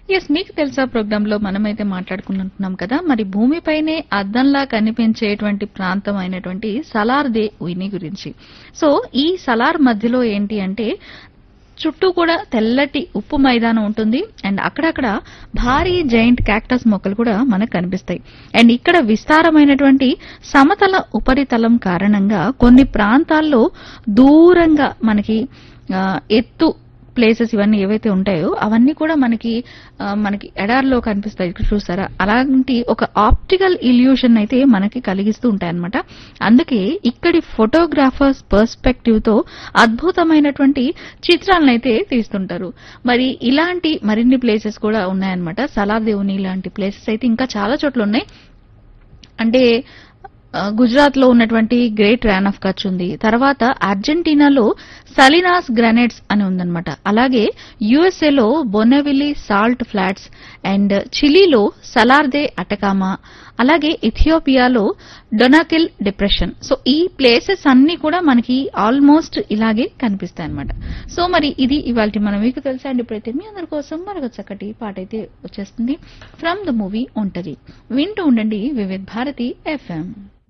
yes మీకు తెలుసా programme లో మనమైతే మాట్లాడుకుంటున్నాం కదా మరి భూమిపైనే అద్దంలా కనిపించేటువంటి ప్రాంతం అయినటువంటి సలార్ దే ఉయిని గురించి సో ఈ సలార్ మధ్యలో ఏంటి అంటే చుట్టూ కూడా తెల్లటి ఉప్పు మైదానం ఉంటుంది అండ్ అక్కడక్కడ భారీ జైంట్ క్యాక్టస్ మొక్కలు కూడా మనకు కనిపిస్తాయి అండ్ ఇక్కడ విస్తారమైనటువంటి సమతల ఉపరితలం కారణంగా కొన్ని ప్రాంతాల్లో దూరంగా మనకి ఆ, ఎత్తు ప్లేసెస్ ఇవన్నీ ఏవైతే ఉంటాయో అవన్నీ కూడా మనకి ఆ, మనకి ఎడారిలో కనిపిస్తాయి ఇక్కడ చూసారా అలాంటి ఒక ఆప్టికల్ ఇల్యూషన్ అయితే మనకి కలిగిస్తూ ఉంటాయి అనమాట అందుకే ఇక్కడి ఫోటోగ్రాఫర్స్ పర్స్పెక్టివ్ తో అద్భుతమైనటువంటి చిత్రాలను అయితే తీస్తుంటారు మరి ఇలాంటి మరిన్ని ప్లేసెస్ కూడా ఉన్నాయన్నమాట సలాదేవుని ఇలాంటి ప్లేసెస్ అయితే ఇంకా చాలా చోట్ల ఉన్నాయి అంటే ఆ, గుజరాత్ లో ఉన్నటువంటి గ్రేట్ ర్యాన్ ఆఫ్ కచ్ ఉంది తర్వాత అర్జెంటీనాలో సలినాస్ గ్రానైట్స్ అని ఉందన్నమాట అలాగే యుఎస్ఏ లో బొనెవిలి సాల్ట్ ఫ్లాట్స్ అండ్ చిలీలో సలార్దే అటకామా అలాగే ఇథియోపియాలో డొనాకిల్ డిప్రెషన్ సో ఈ ప్లేసెస్ అన్ని కూడా మనకి ఆల్మోస్ట్ ఇలాగే కనిపిస్తాయి అనమాట సో మరి ఇది ఇవాళ మనం మీకు తెలుసా అండి ఇప్పుడైతే మీ అందరి కోసం మరొక చక్కటి పాట అయితే వచ్చేస్తుంది ఫ్రమ్ ద మూవీ ఒంటరి వింటూ ఉండండి వివిధ్ భారతి ఎఫ్ఎం